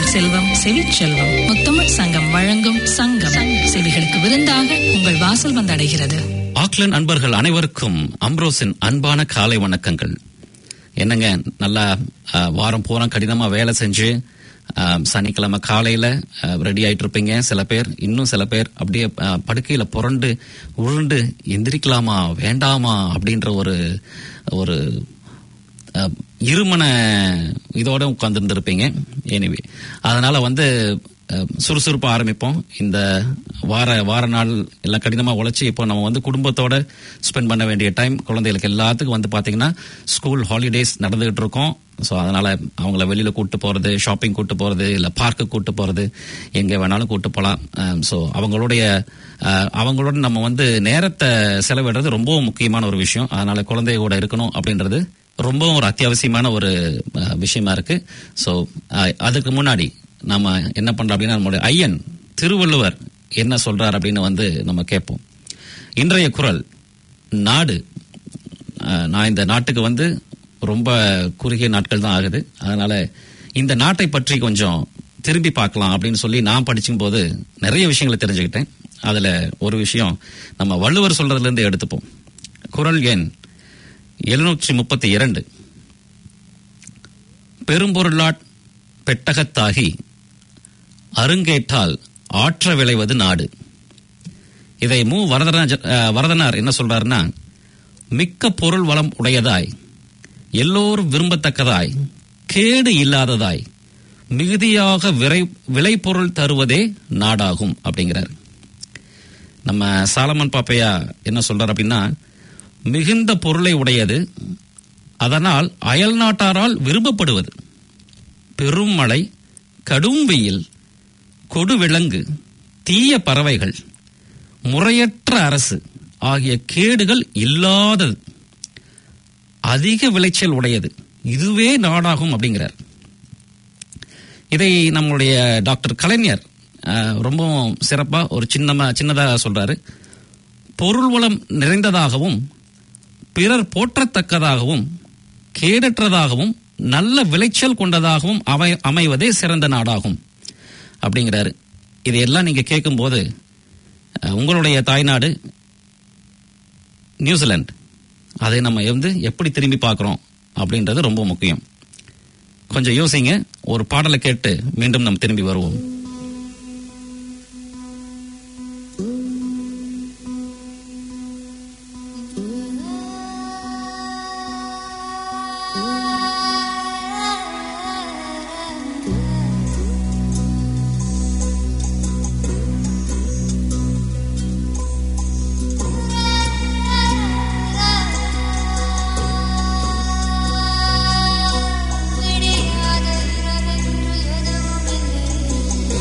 செல்வம் செவிச்செல்வம் முத்தமிழ் சங்கம் வழங்கும் சங்கம் செவிகளுக்கு விருந்தாக உங்கள் வாசல் வந்தடைகிறது ஆக்லண்ட் அன்பர்கள் அனைவருக்கும் அம்ரோஸின் அன்பான காலை வணக்கங்கள் என்னங்க நல்லா அஹ், வாரம் பூரா கடினமா வேலை செஞ்சு அஹ், சனிக்கிழமை காலையில ரெடி ஆயிட்டு இருப்பீங்க சில பேர் இன்னும் சில பேர் அப்படியே அஹ், படுக்கையில புரண்டு உருண்டு எந்திரிக்கலாமா வேண்டாமா அப்படின்ற ஒரு ஒரு அஹ், இருமன இதோட உட்கார்ந்துருந்துருப்பீங்க எனிவே அதனால வந்து அஹ், சுறுசுறுப்பா ஆரம்பிப்போம் இந்த வார வார நாள் எல்லாம் கடினமா உழைச்சி இப்போ நம்ம வந்து குடும்பத்தோட ஸ்பெண்ட் பண்ண வேண்டிய டைம் குழந்தைகளுக்கு எல்லாத்துக்கும் வந்து பாத்தீங்கன்னா ஸ்கூல் ஹாலிடேஸ் நடந்துகிட்டு இருக்கோம் ஸோ அதனால அவங்கள வெளியில கூட்டு போறது ஷாப்பிங் கூட்டு போறது இல்ல பார்க்கு கூட்டு போறது எங்க வேணாலும் கூட்டு போகலாம் ஸோ அவங்களுடைய அஹ், அவங்களோட நம்ம வந்து நேரத்தை செலவிடுறது ரொம்பவும் முக்கியமான ஒரு விஷயம் அதனால குழந்தைய கூட இருக்கணும் அப்படின்றது ரொம்பவும் ஒரு அத்தியாவசியமான ஒரு அஹ், விஷயமா இருக்கு ஸோ அதுக்கு முன்னாடி நாம என்ன பண்றோம் அப்படின்னா நம்மளுடைய ஐயன் திருவள்ளுவர் என்ன சொல்றார் அப்படின்னு வந்து நம்ம கேட்போம் இன்றைய குரல் நாடு அஹ், நான் இந்த நாட்டுக்கு வந்து ரொம்ப குறுகிய நாட்கள் தான் ஆகுது அதனால இந்த நாட்டை பற்றி கொஞ்சம் திரும்பி பார்க்கலாம் அப்படின்னு சொல்லி நான் படிச்சும் போது நிறைய விஷயங்களை தெரிஞ்சுக்கிட்டேன் அதுல ஒரு விஷயம் நம்ம வள்ளுவர் சொல்றதுல இருந்து எடுத்துப்போம் குரல் எண் எழுநூற்றி முப்பத்தி இரண்டு பெரும்பொருளாட் பெட்டகத்தாகி அருங்கேட்டால் ஆற்ற விளைவது நாடு இதை மு வரதராஜ அஹ், வரதனார் என்ன சொல்றாருன்னா மிக்க பொருள் வளம் உடையதாய் எல்லோரும் விரும்பத்தக்கதாய் கேடு இல்லாததாய் மிகுதியாக விரை விளைபொருள் தருவதே நாடாகும் அப்படிங்கிறார் நம்ம சாலமன் பாப்பையா என்ன சொல்றார் அப்படின்னா மிகுந்த பொருளை உடையது அதனால் அயல் நாட்டாரால் விரும்பப்படுவது பெரும் மழை கடும் வெயில் கொடுவிலங்கு தீய பறவைகள் முறையற்ற அரசு ஆகிய கேடுகள் இல்லாதது அதிக விளைச்சல் உடையது இதுவே நாடாகும் அப்படிங்கிறார் இதை நம்மளுடைய டாக்டர் கலைஞர் அஹ், ரொம்பவும் சிறப்பா ஒரு சின்னமா சின்னதாக சொல்றாரு பொருள் வளம் நிறைந்ததாகவும் பிறர் போற்றத்தக்கதாகவும் கேடற்றதாகவும் நல்ல விளைச்சல் கொண்டதாகவும் அமை அமைவதே சிறந்த நாடாகும் அப்படிங்கிறாரு இதையெல்லாம் நீங்க கேட்கும்போது அஹ், உங்களுடைய தாய்நாடு நியூசிலாந்து அதை நம்ம வந்து எப்படி திரும்பி பார்க்குறோம் அப்படின்றது ரொம்ப முக்கியம் கொஞ்சம் யோசிங்க ஒரு பாடலை கேட்டு மீண்டும் நம்ம திரும்பி வருவோம் விடியாத இரவென்று எதுவுமில்லை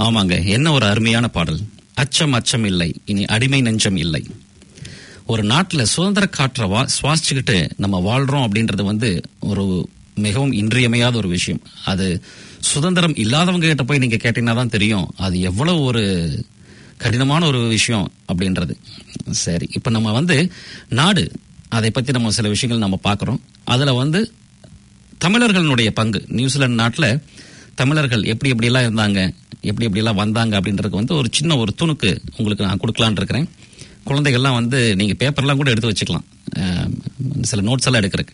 ஆமாங்க என்ன ஒரு அருமையான பாடல் அச்சம் அச்சம் இல்லை இனி அடிமை நெஞ்சம் இல்லை ஒரு நாட்டில் சுதந்திர காற்றை வா சுவாசிச்சுக்கிட்டு நம்ம வாழ்றோம் அப்படின்றது வந்து ஒரு மிகவும் இன்றியமையாத ஒரு விஷயம் அது சுதந்திரம் இல்லாதவங்க கிட்ட போய் நீங்க கேட்டீங்கன்னா தான் தெரியும் அது எவ்வளவு ஒரு கடினமான ஒரு விஷயம் அப்படின்றது சரி இப்போ நம்ம வந்து நாடு அதை பத்தி நம்ம சில விஷயங்கள் நம்ம பார்க்குறோம் அதுல வந்து தமிழர்களுடைய பங்கு நியூசிலாந்து நாட்டில் தமிழர்கள் எப்படி எப்படியெல்லாம் இருந்தாங்க எப்படி எப்படியெல்லாம் வந்தாங்க அப்படின்றதுக்கு வந்து ஒரு சின்ன ஒரு துணுக்கு உங்களுக்கு நான் கொடுக்கலான்னு இருக்கிறேன் குழந்தைகள்லாம் வந்து நீங்க பேப்பர்லாம் கூட எடுத்து வச்சுக்கலாம் அஹ், சில நோட்ஸ் எல்லாம் எடுக்கிறதுக்கு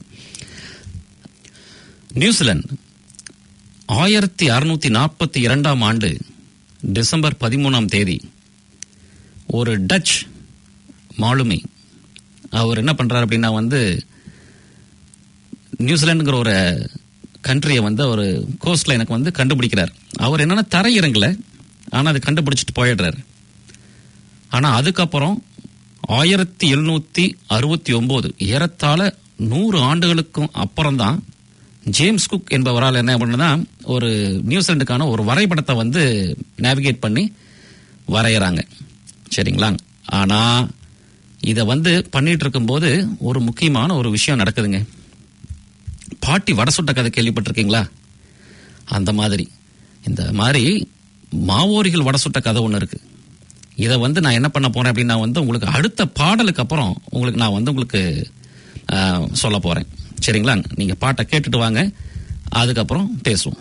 நியூசிலாந்து ஆயிரத்தி அறுநூத்தி நாற்பத்தி இரண்டாம் ஆண்டு டிசம்பர் பதிமூணாம் தேதி ஒரு டச் மாலுமி அவர் என்ன பண்றாரு அப்படின்னா வந்து நியூசிலாந்துங்கிற ஒரு கண்ட்ரியை வந்து ஒரு கோஸ்ட்ல எனக்கு வந்து கண்டுபிடிக்கிறார் அவர் என்னன்னா தரையிறங்கல ஆனா அதை கண்டுபிடிச்சிட்டு போயிடுறாரு ஆனா அதுக்கப்புறம் ஆயிரத்தி எழுநூத்தி அறுபத்தி ஒன்பது ஏறத்தாழ நூறு ஆண்டுகளுக்கும் அப்புறம் தான் ஜேம்ஸ் குக் என்பவரால் என்ன பண்ணுனா ஒரு நியூசிலாண்டுக்கான ஒரு வரைபடத்தை வந்து நேவிகேட் பண்ணி வரையறாங்க சரிங்களா ஆனா இதை வந்து பண்ணிட்டு இருக்கும்போது ஒரு முக்கியமான ஒரு விஷயம் நடக்குதுங்க பாட்டி வடை சுட்ட கதை கேள்விப்பட்டிருக்கீங்களா அந்த மாதிரி இந்த மாதிரி மாவோரிகள் வடை சுட்ட கதை ஒன்று இருக்கு இதை வந்து நான் என்ன பண்ண போறேன் அப்படின்னா வந்து உங்களுக்கு அடுத்த பாடலுக்கு அப்புறம் உங்களுக்கு நான் வந்து உங்களுக்கு ஆஹ், சொல்ல போறேன் சரிங்களா நீங்க பாட்டை கேட்டுட்டு வாங்க அதுக்கப்புறம் பேசுவோம்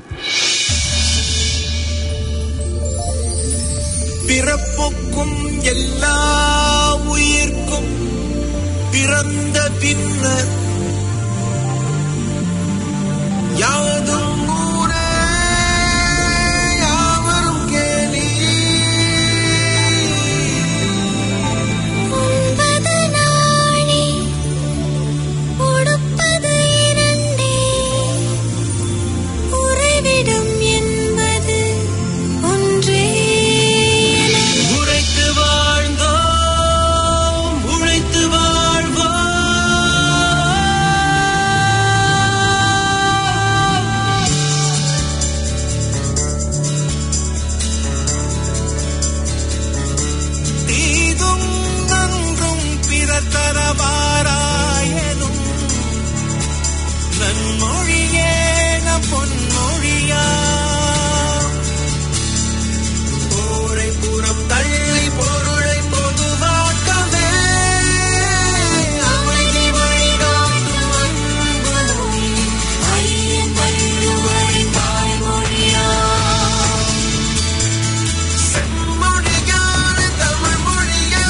பிறப்புக்கும் எல்லா உயிர்க்கும் பிறந்த பின்னர் யாவதும் ஊரே யாவரும் கேலி உண்பது நாழி உடுப்பது இரண்டே உறைவிடம் என்பது ஒன்றே உழைத்து வாழ்ந்தோம் உழைத்து வாழ்வோம் தீதும் நன்றும் பிறர் தரவாராயனும் நன்மொழியே நம் பொன்மொழியா போரை புறம் தள்ளி பொருளை பொதுவாக்கவே அமைதி வழிகாட்டும் அன்பு மொழி ஐயன் வள்ளுவரை தாய்மொழியா செம்மொழியான தமிழ் மொழியா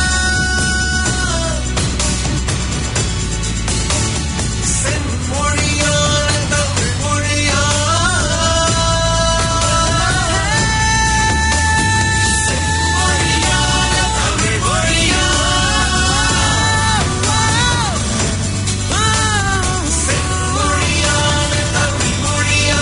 செம்மொழியான தமிழ் மொழியா செம்மொழியான தமிழ் மொழியா செம்மொழியான தமிழ் மொழியா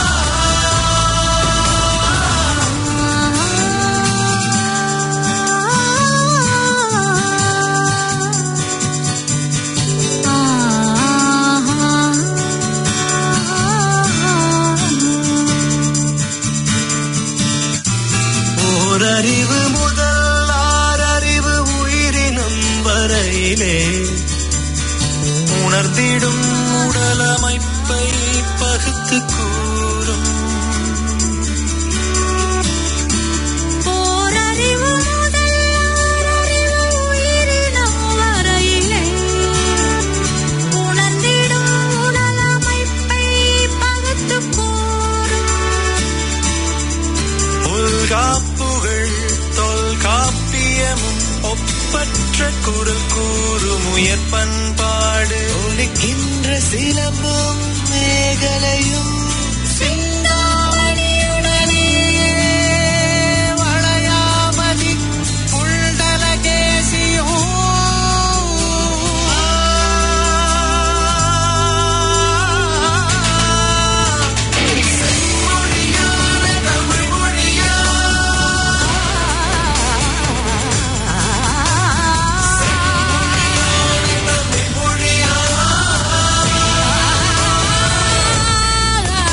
ஓரறிவு முதல் ஆறறிவு உயிரினம் வரையிலே உணர்ந்திடும் உடலமைப்பை பகுத்து கூறும் போரறிவு முதல் ஆறறிவு உயிரினம் வரையிலே உணர்ந்திடும் உடலமைப்பை பகுத்துக் கூறும் உள்காப்புகள் தொல்காப்பியமும் ஒப்பற்ற குரல் கூறும் உயர் பண்பாடு ஒலிக்கின்ற சிலம்பும் மேகலையும் சிந்தாமணியுடனே வளையாமதி புல்டலகேசியும் செம்மொழியான தமிழ் மொழியா தமிழ் மொழியா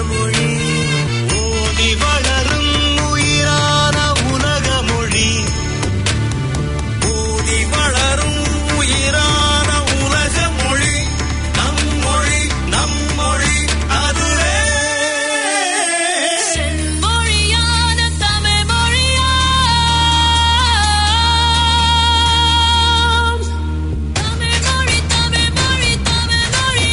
மொழி ஓடி வளரும் உயிரான உலக மொழி ஓடி வளரும் உயிரான உலக மொழி நம் மொழி நம் மொழி அதுவே செம்மொழியான தமிழ் மொழியாம் தமிழ் மொழி தமிழ் மொழி தமிழ்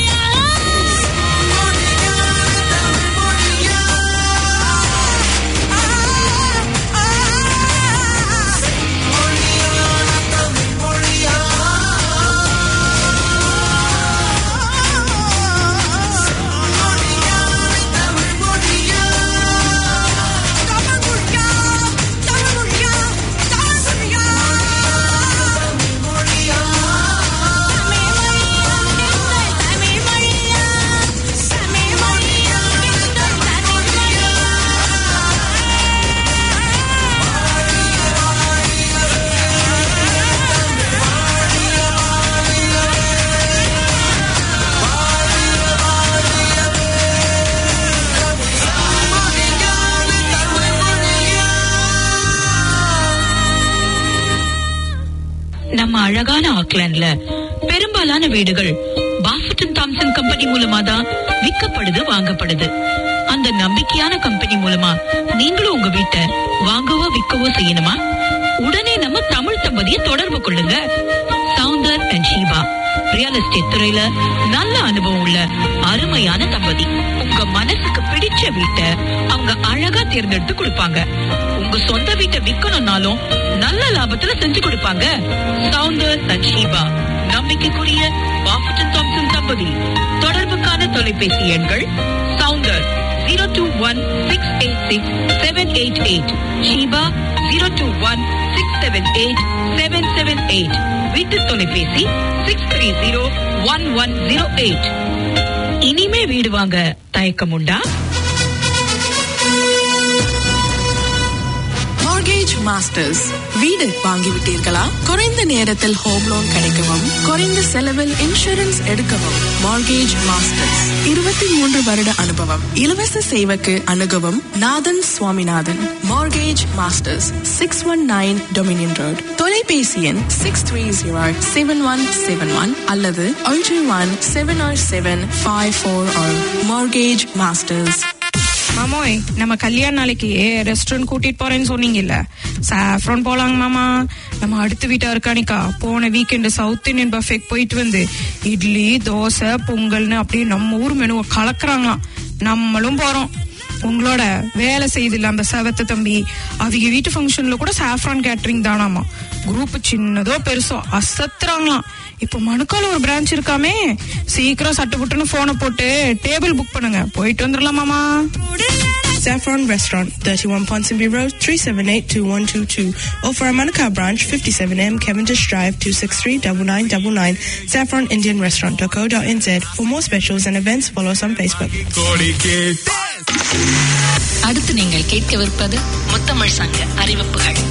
நம்ம அழகான ஆக்லாண்ட்ல பெரும்பாலான வீடுகள் பாஃபட்டன் தாம்சன் கம்பெனி மூலமா தான் விற்கப்படுது வாங்கப்படுது அந்த நம்பிக்கையான கம்பெனி மூலமா நீங்களும் உங்க வீட்டை வாங்கவோ விற்கவோ செய்யணுமா உடனே நம்ம தமிழ் தம்பதியை தொடர்பு கொள்ளுங்க Soundar and Sheeba real estate துறையில நல்ல அனுபவம் உள்ள அருமையான தம்பதி உங்க மனசுக்கு பிடிச்ச வீட்டை அவங்க அழகா தேர்ந்தெடுத்து கொடுப்பாங்க உங்க சொந்த வீட்டை விக்கணும்னாலும் நல்ல லாபத்துல செஞ்சு கொடுப்பாங்க சவுந்தர் அண்ட் ஷீபா நம்பிக்கைக்குரிய பாஃபட்டன் தாம்சன் தம்பதி தொடர்புக்கான தொலைபேசி எண்கள் Soundar zero two one six eight six seven eight eight Sheeba zero two one six seven eight seven seven eight வீட்டு தொலைபேசி six three zero one one zero eight இனிமே வீடு வாங்க தயக்கம் உண்டா மார்கேஜ் மாஸ்டர்ஸ் வீடு வாங்கிவிட்டீர்களா குறைந்த நேரத்தில் ஹோம் லோன் கிடைக்கவும் குறைந்த செலவில் இன்சூரன்ஸ் எடுக்கவும் மார்கேஜ் மாஸ்டர்ஸ் இருபத்தி மூன்று வருட அனுபவம் இலவச சேவைக்கு அணுகவும் Nathan Swaminathan Mortgage Masters six one nine Dominion Road தொலைபேசி எண் six three zero seven one seven one அல்லது ஒன்று one seven or seven five four Mortgage Masters மாமோய் நம்ம கல்யாண நாளைக்கு ரெஸ்டாரண்ட் கூட்டிட்டு போறேன்னு சொன்னீங்கல்ல சாஃப்ரான் போலாங்க மாமா நம்ம அடுத்த வீட்டா இருக்கானிக்கா போன வீக்கெண்டு சவுத் இந்தியன் பஃபேக்கு போயிட்டு வந்து இட்லி தோசை பொங்கல்னு அப்படியே நம்ம ஊர் மெனுவை கலக்குறாங்களாம் நம்மளும் போறோம் உங்களோட வேலை செய்தில்ல அந்த செவத்த தம்பி அவங்க வீட்டு ஃபங்க்ஷன்ல கூட சாஃப்ரான் கேட்டரிங் தானாமா குரூப் சின்னதோ பெருசோ அசத்துறாங்களாம் இப்போ மணுக்கால ஒரு பிரான்ச் இருக்காமே சீக்கிரம் சட்டு புட்டுன்னு போனை போட்டு டேபிள் புக் பண்ணுங்க போயிட்டு வந்துடலாம் மாமா Saffron Restaurant, 31 Ponsonby Road, 378-2122. Or for our Manukau branch, 57M Cavendish Drive, 263-9999. saffronindianrestaurant.co.nz. For more specials and events, follow us on Facebook. கோடி கேட்டு அடுத்து நீங்கள் கேட்கவிருப்பது முத்தமிழ் சங்க அறிவிப்புகள்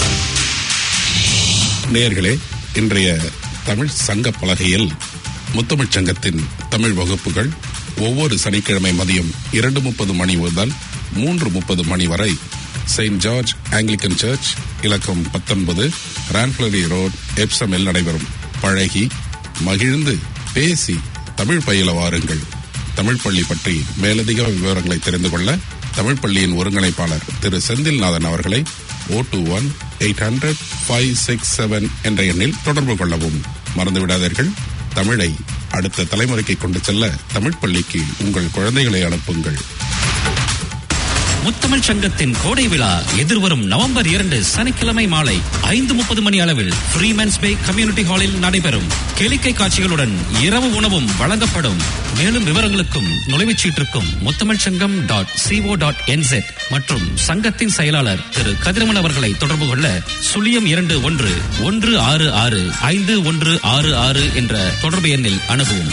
நேயர்களே இன்றைய தமிழ் சங்க பலகையில் முத்தமிழ்ச் சங்கத்தின் தமிழ் வகுப்புகள் ஒவ்வொரு சனிக்கிழமை மதியம் இரண்டு முப்பது மணி முதல் மூன்று முப்பது மணி வரை செயின்ட் ஜார்ஜ் ஆங்கிலிக்கன் சர்ச் இலக்கம் பத்தொன்பது ரான்ஃபிளரி ரோட் எப்சமில் நடைபெறும் பழகி மகிழ்ந்து பேசி தமிழ் பயில வாருங்கள் தமிழ் பள்ளி பற்றி மேலதிக விவரங்களை தெரிந்து கொள்ள தமிழ் பள்ளியின் ஒருங்கிணைப்பாளர் திரு செந்தில்நாதன் அவர்களை O two one eight hundred five six seven என்ற எண்ணில் தொடர்பு கொள்ளவும் மறந்துவிடாதீர்கள் தமிழை அடுத்த தலைமுறைக்கு கொண்டு செல்ல தமிழ் பள்ளிக்கு உங்கள் குழந்தைகளை அனுப்புங்கள் முத்தமிழ் சங்கத்தின் கோடை விழா எதிர்வரும் நவம்பர் இரண்டு சனிக்கிழமை மாலை ஐந்து முப்பது மணி அளவில் ஃப்ரீமன்ஸ் பே கம்யூனிட்டி ஹாலில் நடைபெறும் கேளிக்கை காட்சிகளுடன் இரவு உணவும் வழங்கப்படும் மேலும் விவரங்களுக்கும் நுழைவுச் சீட்டிற்கும் முத்தமிழ் சங்கம் டாட் சிஓ டாட் என்செட் மற்றும் சங்கத்தின் செயலாளர் திரு கதிரவன் அவர்களை தொடர்பு கொள்ள சுழியம் இரண்டு ஒன்று ஒன்று ஆறு ஆறு ஐந்து ஒன்று ஆறு ஆறு என்ற தொடர்பு எண்ணில் அணுகவும்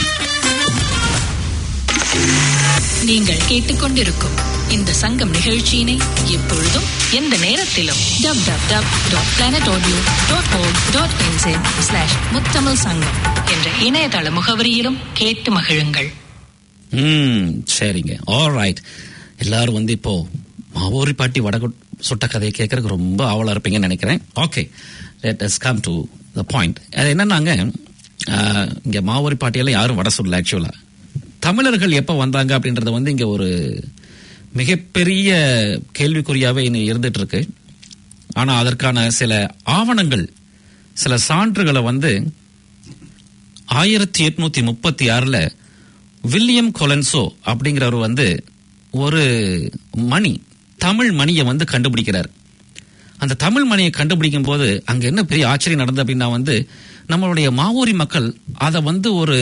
நீங்கள் கேட்டுக்கொண்டிருக்கும் இந்த சங்கம் நிகழ்ச்சியினை எப்பொழுதும் எந்த நேரத்திலும் dub dub dub dot planet audio dot com dot என்செட் ஸ்லாஷ் முத்தமிழ் சங்கம் என்ற இணையதள முகவரியிலும் கேட்டு மகிழுங்கள் ம் சரிங்க ஆல் ரைட் எல்லாரும் வந்து இப்போ மாவோரி பாட்டி வடகு சுட்ட கதையை கேட்கறதுக்கு ரொம்ப ஆவலா இருப்பீங்கன்னு நினைக்கிறேன் okay let us come to the point அது என்னன்னாங்க ஆஹ், இங்க மாவோரி பாட்டியெல்லாம் யாரும் வட சொல்லல ஆக்சுவலா தமிழர்கள் எப்ப வந்தாங்க அப்படின்றத வந்து இங்க ஒரு மிகப்பெரிய கேள்விக்குறியாவே இன்னும் இருந்துட்டு இருக்கு ஆனா அதற்கான சில ஆவணங்கள் சில சான்றுகளை வந்து ஆயிரத்தி எட்நூத்தி முப்பத்தி ஆறுல வில்லியம் கொலன்சோ அப்படிங்கிறவர் வந்து ஒரு மணி தமிழ் மணியை வந்து கண்டுபிடிக்கிறார் அந்த தமிழ் மணியை கண்டுபிடிக்கும் போது அங்க என்ன பெரிய ஆச்சரியம் நடந்தது அப்படின்னா வந்து நம்மளுடைய மாவோரி மக்கள் அதை வந்து ஒரு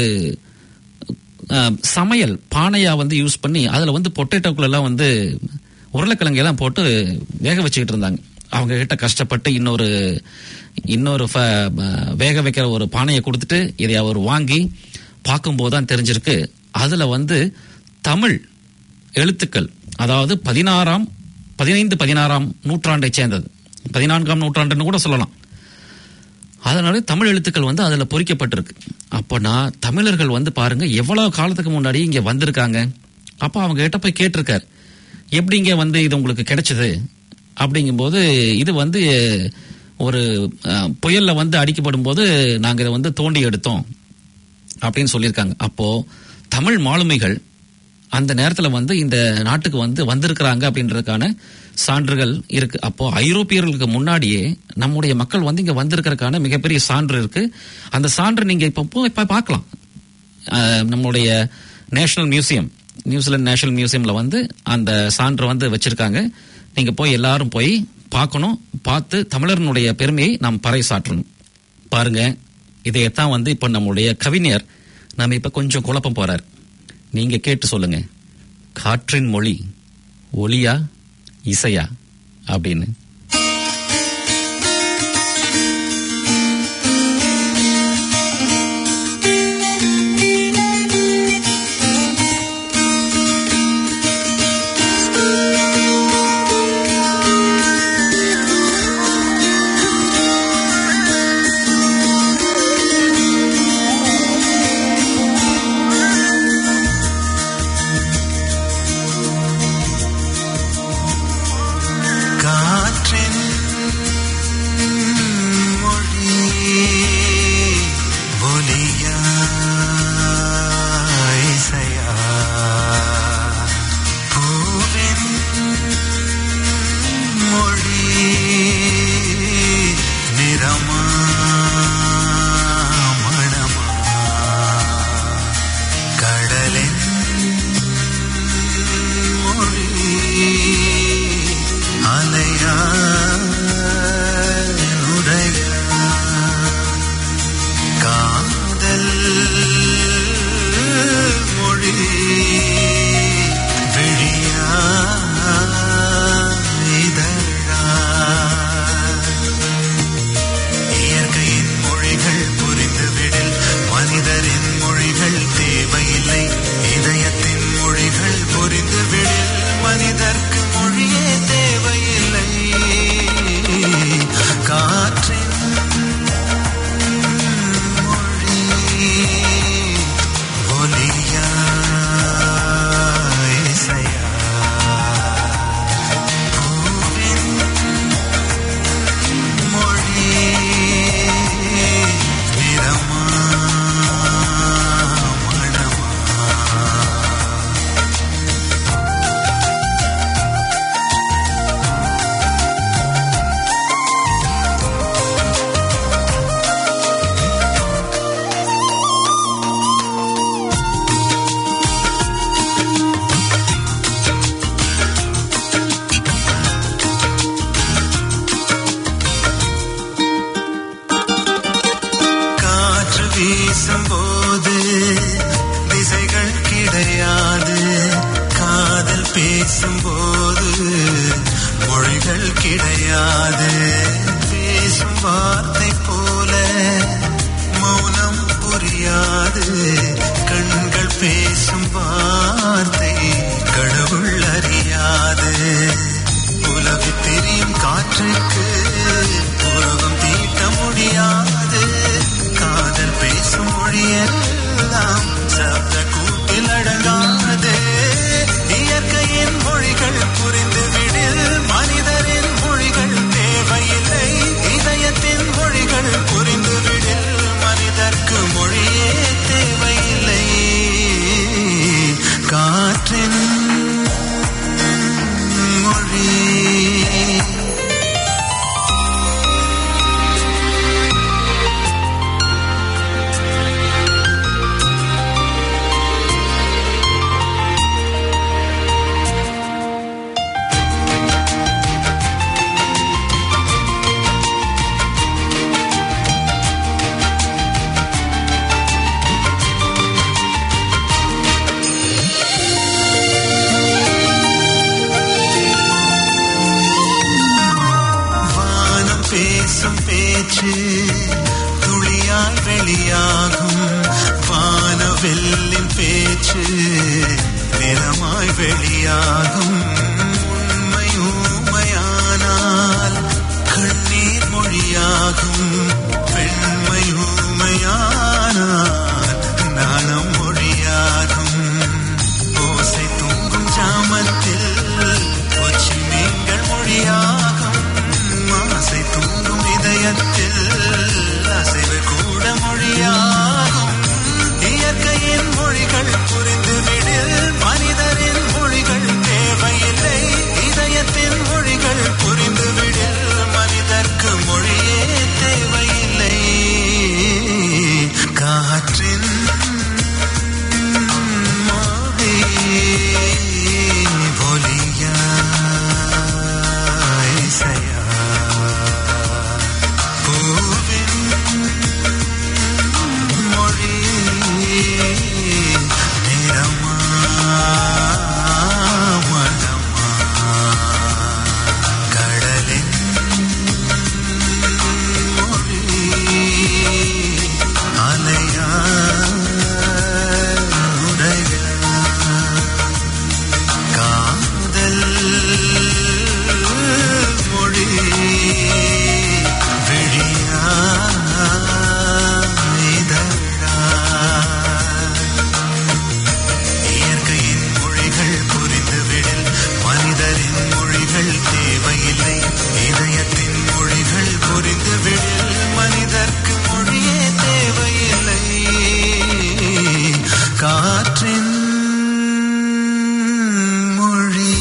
அஹ், சமையல் பானையா வந்து யூஸ் பண்ணி அதுல வந்து பொட்டேட்டோக்குள்ள எல்லாம் வந்து உருளைக்கிழங்கு எல்லாம் போட்டு வேக வச்சுக்கிட்டு இருந்தாங்க அவங்க கிட்ட கஷ்டப்பட்டு இன்னொரு இன்னொரு ஃப- அஹ், வேக வைக்கிற ஒரு பானையை கொடுத்துட்டு இதை அவர் வாங்கி பார்க்கும்போது தான் தெரிஞ்சிருக்கு அதுல வந்து தமிழ் எழுத்துக்கள் அதாவது பதினாறாம் பதினைந்து பதினாறாம் நூற்றாண்டை சேர்ந்தது பதினான்காம் நூற்றாண்டுன்னு கூட சொல்லலாம் அதனால தமிழ் எழுத்துக்கள் வந்து அதுல பொறிக்கப்பட்டிருக்கு அப்போனா தமிழர்கள் வந்து பாருங்க எவ்வளவு காலத்துக்கு முன்னாடி இங்க வந்திருக்காங்க அப்ப அவங்க கிட்ட போய் கேட்டிருக்காரு எப்படிங்க வந்து இது உங்களுக்கு கிடைச்சது அப்படிங்கும்போது இது வந்து ஒரு அஹ், புயல்ல வந்து அடிக்கப்படும் போது நாங்க இதை வந்து தோண்டி எடுத்தோம் அப்படின்னு சொல்லியிருக்காங்க அப்போ தமிழ் மாலுமிகள் அந்த நேரத்துல வந்து இந்த நாட்டுக்கு வந்து வந்திருக்கிறாங்க அப்படின்றதுக்கான சான்றுகள் இருக்கு அப்போ ஐரோப்பியர்களுக்கு முன்னாடியே நம்முடைய மக்கள் வந்து இங்க வந்திருக்கிறதுக்கான மிகப்பெரிய சான்று இருக்கு அந்த சான்று நீங்க இப்ப போய் இப்ப பார்க்கலாம் அஹ், நம்முடைய நேஷனல் மியூசியம் நியூசிலாந்து நேஷனல் மியூசியம்ல வந்து அந்த சான்று வந்து வச்சிருக்காங்க நீங்க போய் எல்லாரும் போய் பார்க்கணும் பார்த்து தமிழர்களுடைய பெருமையை நாம் பறைசாற்றணும் பாருங்க இதையத்தான் வந்து இப்ப நம்முடைய கவிஞர் நம்ம இப்ப கொஞ்சம் குழப்பம் போறார் நீங்க கேட்டு சொல்லுங்க காற்றின் மொழி ஒளியா இசையா அப்படின்னு காற்றின் மொழி ஒலியா இசையா பூவின் மொழி நிறமா மணமா கடலின் மொழி அலையா நுரையா காதல் மொழி விழியா இதழா இயற்கையின் மொழிகள் புரிந்துவிடில் மனிதரின் மொழிகள் தேவையில்லை இதயத்தின் மொழிகள் புரிந்துவிடில் மனிதர்க்கு மொழியே தேவையில்லை காற்றின் மொழி ஒலியா இசையா பூவின் மொழி நிறமா மணமா காற்று வீசும்போது திசைகள் கிடையாது காதல் பேசும்போது மொழிகள் கிடையாது பேசும் வார்த்தை போல மௌனம் புரியாது கண்கள் பேசும் வார்த்தை கடவுள் அறியாது உலகு தெரியும் காற்றுக்கு உலகம் தீட்ட முடியாது காதல் பேசும் மொழியெல்லாம் சப்த கூட்டில் அடங்காது பேச்சு துளியாய் வெளியாகும் வானவெல்லின் பேச்சு நிறமாய் வெளியாகும் உண்மை ஊமையானால் கண்ணீர் மொழியாகும் பெண்மை ஊமையானால் நாணம் மொழியாகும் ஓசை தூங்கும் ஜாமத்தில் கொச்சி மீன்கள் மொழியாகும் ஆசை தூங்கும் இதயத்தில் அசைவு கூட மொழியாகும் இயற்கையின் மொழிகள் புரிந்துவிடில் மனிதரின் மொழிகள் தேவையில்லை இதயத்தின் மொழிகள் புரிந்துவிடில் மனிதர்க்கு மொழியே தேவையில்லை காற்றின் மொழி பொலியா இசையா பூவின் மொழி நிறமா மனமா கடலின் மொழி அலையா உடையா காதல் மொழி விழியா இதழா இயற்கையின் மொழிகள் புரிந்துவிடில் மனிதரின் மொழிகள் தேவையில்லை இதயத்தின் மொழிகள் புரிந்துவிடில் மனிதர்க்கு மொழியே தேவையில்லை காற்றின் மொழி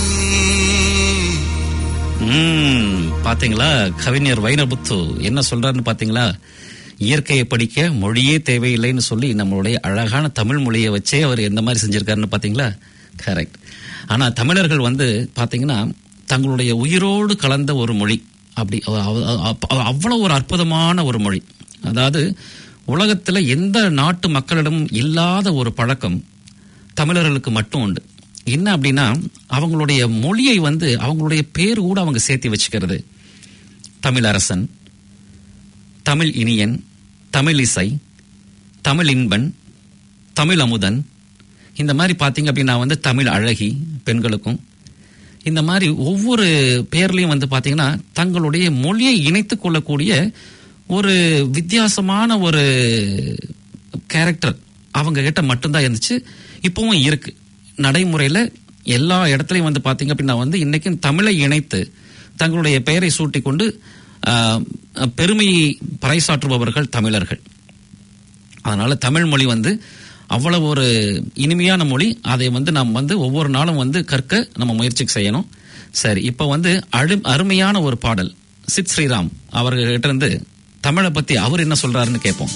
ம், பாத்தீங்களா கவிஞர் வைரமுத்து என்ன சொல்றாருன்னு பாத்தீங்களா இயற்கையை படிக்க மொழியே தேவையில்லைன்னு சொல்லி நம்மளுடைய அழகான தமிழ் மொழியை வச்சே அவர் எந்த மாதிரி செஞ்சிருக்காருன்னு பாத்தீங்களா கரெக்ட் ஆனா தமிழர்கள் வந்து பாத்தீங்கன்னா தங்களுடைய உயிரோடு கலந்த ஒரு மொழி அப்படி அவ- அவ- அவ- அவ்வளவு ஒரு அற்புதமான ஒரு மொழி அதாவது உலகத்துல எந்த நாட்டு மக்களிடம் இல்லாத ஒரு பழக்கம் தமிழர்களுக்கு மட்டும் உண்டு என்ன அப்படின்னா அவங்களுடைய மொழியை வந்து அவங்களுடைய பேர் கூட அவங்க சேர்த்து வச்சுக்கிறது தமிழரசன் தமிழ் இனியன் தமிழ் இசை தமிழ் இன்பன் தமிழ் அமுதன் இந்த மாதிரி பார்த்தீங்க அப்படின்னா வந்து தமிழ் அழகி பெண்களுக்கும் இந்த மாதிரி ஒவ்வொரு பேர்லையும் வந்து பார்த்தீங்கன்னா தங்களுடைய மொழியை இணைத்துக் கொள்ளக்கூடிய ஒரு வித்தியாசமான ஒரு கேரக்டர் அவங்க கிட்ட மட்டும்தான் இருந்துச்சு இப்பவும் இருக்கு நடைமுறையில எல்லா இடத்துலையும் வந்து பாத்தீங்க அப்படின்னா வந்து இன்னைக்கும் தமிழை இணைத்து தங்களுடைய பெயரை சூட்டிக் கொண்டு ஆஹ், பெருமையை பறைசாற்றுபவர்கள் தமிழர்கள் அதனால தமிழ் மொழி வந்து அவ்வளவு ஒரு இனிமையான மொழி அதை வந்து நாம் வந்து ஒவ்வொரு நாளும் வந்து கற்க நம்ம முயற்சி செய்யணும் சரி இப்போ வந்து அழு அருமையான ஒரு பாடல் சித் ஸ்ரீராம் அவர்கிட்ட இருந்து தமிழை பத்தி அவர் என்ன சொல்றாருன்னு கேட்போம்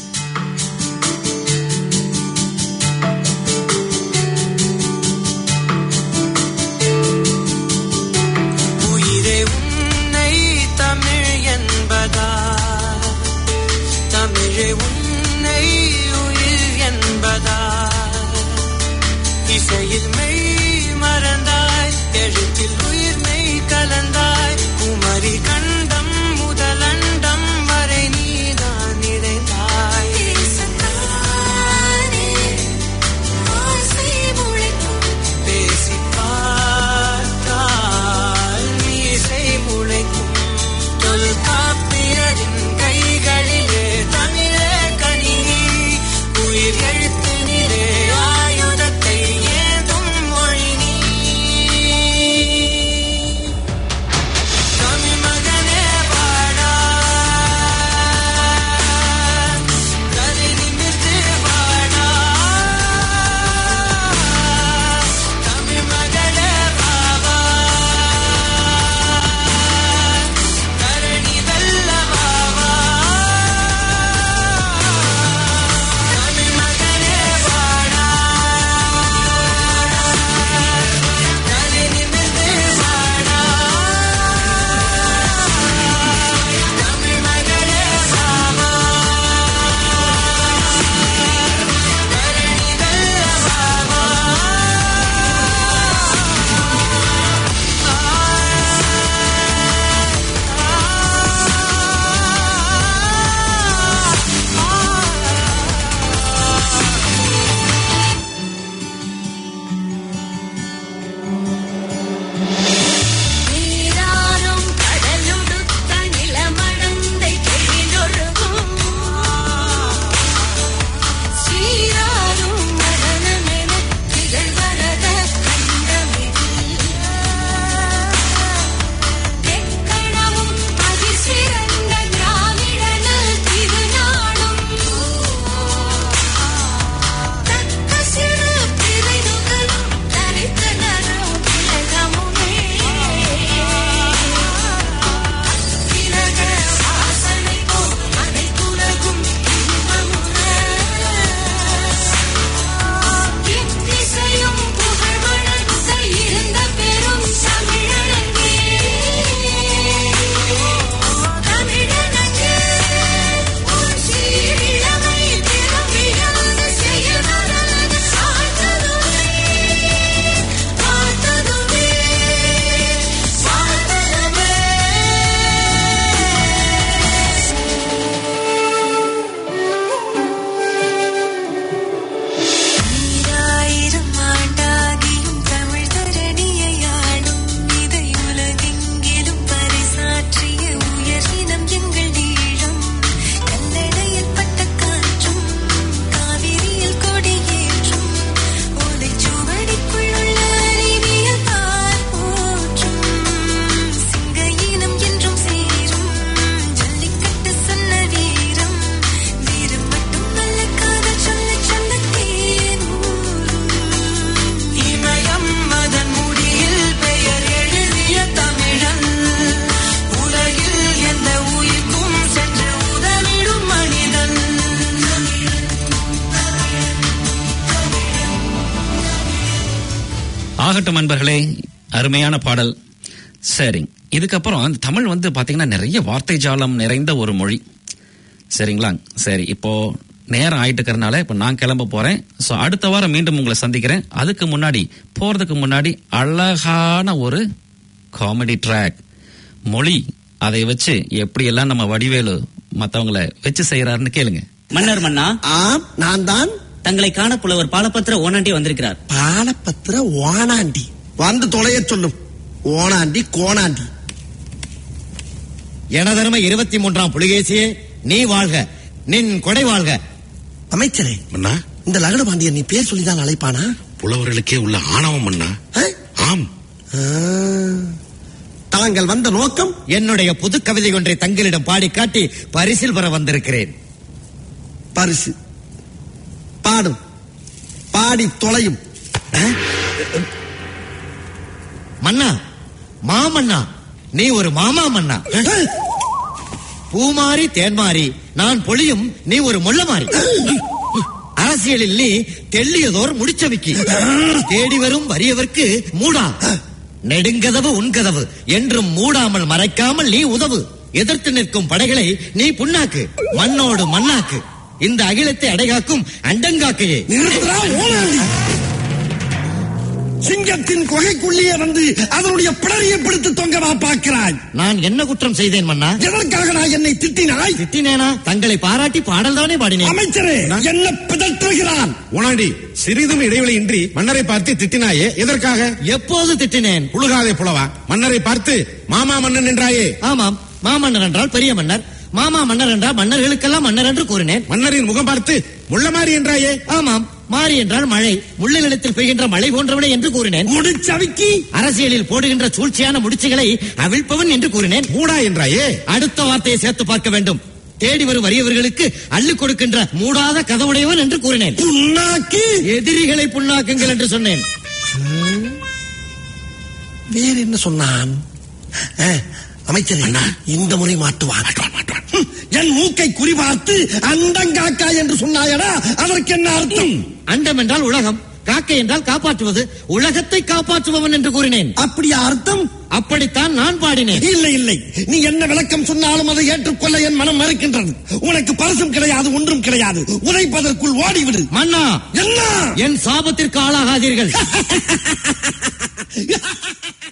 உயிரே உன்னை தமிழ் என்பதா தமிழே உன்னை உயிர் என்பதா இசையில் மெய் மறந்தாய் எழுத்தில் உயிர் மெய் கலந்தாய் குமரி கண்டம் முதலண்டம் வரை நீதான் இணைந்தாய் இதமாகட்டும் நண்பர்களே அருமையான பாடல் சரி இதுக்கப்புறம் அந்த தமிழ் வந்து பாத்தீங்கன்னா நிறைய வார்த்தை ஜாலம் நிறைந்த ஒரு மொழி சரிங்களா சரி இப்போ நேரம் ஆயிட்டு இருக்கறனால இப்போ நான் கிளம்ப போறேன் ஸோ அடுத்த வாரம் மீண்டும் உங்களை சந்திக்கிறேன் அதுக்கு முன்னாடி போறதுக்கு முன்னாடி அழகான ஒரு காமெடி ட்ராக் மொழி அதை வச்சு எப்படியெல்லாம் நம்ம வடிவேலு மத்தவங்கள வச்சு செய்யறாருன்னு கேளுங்க மன்னர் மன்னா ஆம் நான் தான் தங்களை காண புலவர் பாலபத்திர ஓனாண்டி வந்திருக்கிறார் பாலபத்திர ஓனாண்டி வந்து தொலைய சொல்லும் ஓனாண்டி கோணாண்டி எனதருமை இருபத்தி மூன்றாம் புலிகேசியே நீ வாழ்க நின் கொடை வாழ்க அமைச்சரே மன்னா இந்த லகட பாண்டியன் நீ பேர் சொல்லிதான் அழைப்பானா புலவர்களுக்கே உள்ள ஆணவம் மன்னா ஆ? ஆம் ஆ. தாங்கள் வந்த நோக்கம் என்னுடைய புது கவிதை ஒன்றை தங்களிடம் பாடி காட்டி பரிசில் பெற வந்திருக்கிறேன் பரிசு பாடும் பாடி தொலையும் ஆ? மன்னா மாமன்னா நீ ஒரு மாமா மன்னா ஆ? பூமாரி தேன்மாரி நான் பொழியும் நீ ஒரு முள்ளமாரி அரசியலில் நீ தெள்ளியதோர் முடிச்சவிக்கி தேடி வரும் வறியவர்க்கு மூடா நெடுங்கதவு உன்கதவு என்றும் மூடாமல் மறைக்காமல் நீ உதவு எதிர்த்து நிற்கும் படைகளை நீ புண்ணாக்கு மண்ணோடு மண்ணாக்கு இந்த அகிலத்தை அடைகாக்கும் அண்டங்காக்கையே நிறுத்துறா ஓனாண்டி சிங்கத்தின் குகைக்குள்ளேயே வந்து அதனுடைய பிடரியை பிடித்து தொங்கவா பார்க்கிறாய் நான் என்ன குற்றம் செய்தேன் மன்னா எதற்காக நான் என்னை திட்டினாய் திட்டினேனா தங்களை பாராட்டி பாடல் தானே பாடினேன் அமைச்சரே என்ன பிதற்றுகிறான் உணாண்டி சிறிதும் இடைவெளியின்றி மன்னரை பார்த்து திட்டினாயே எதற்காக எப்போது திட்டினேன் புழுகாதே புலவா மன்னரை பார்த்து மாமா மன்னன் என்றாயே ஆமாம் மாமன்னர் என்றால் பெரிய மன்னர் மாமா மன்னர் என்றால் மன்னர்களுக்கெல்லாம் மன்னர் என்று கூறினேன் மன்னரின் முகம் பார்த்து முள்ளமாரி என்றாயே ஆமாம் மாறி என்றால் மழை முள்ள நிலத்தில் பெய்கின்ற மழை போன்றவனே என்று கூறினேன் முடிச்சவிக்கி அரசியலில் போடுகின்ற சூழ்ச்சியான முடிச்சுகளை அவிழ்ப்பவன் என்று கூறினேன் மூடா என்றாயே அடுத்த வார்த்தையை சேர்த்து பார்க்க வேண்டும் தேடி வரும் வறியவர்களுக்கு அள்ளிக் கொடுக்கின்ற மூடாத கதவுடையவன் என்று கூறினேன் புண்ணாக்கி எதிரிகளை புண்ணாக்குங்கள் என்று சொன்னேன் வேற என்ன சொன்னான் ஆ, அமைச்சரே இந்த முறை மாட்டுவான் ஹம், என் மூக்கை குறிபார்த்து அண்டங்காக்கா என்று சொன்னாயடா அதற்கு என்ன அர்த்தம் அண்டம் என்றால் உலகம் காக்கை என்றால் காப்பாற்றுவது உலகத்தை காப்பாற்றுபவன் என்று கூறினேன் அப்படியா அர்த்தம் அப்படித்தான் நான் பாடினேன் இல்லை இல்லை நீ என்ன விளக்கம் சொன்னாலும் அதை ஏற்றுக்கொள்ள என் மனம் மறுக்கின்றது உனக்கு பரிசும் கிடையாது ஒன்றும் கிடையாது உதைப்பதற்குள் ஓடிவிடு மன்னா என்ன என் சாபத்திற்கு ஆளாகாதீர்கள்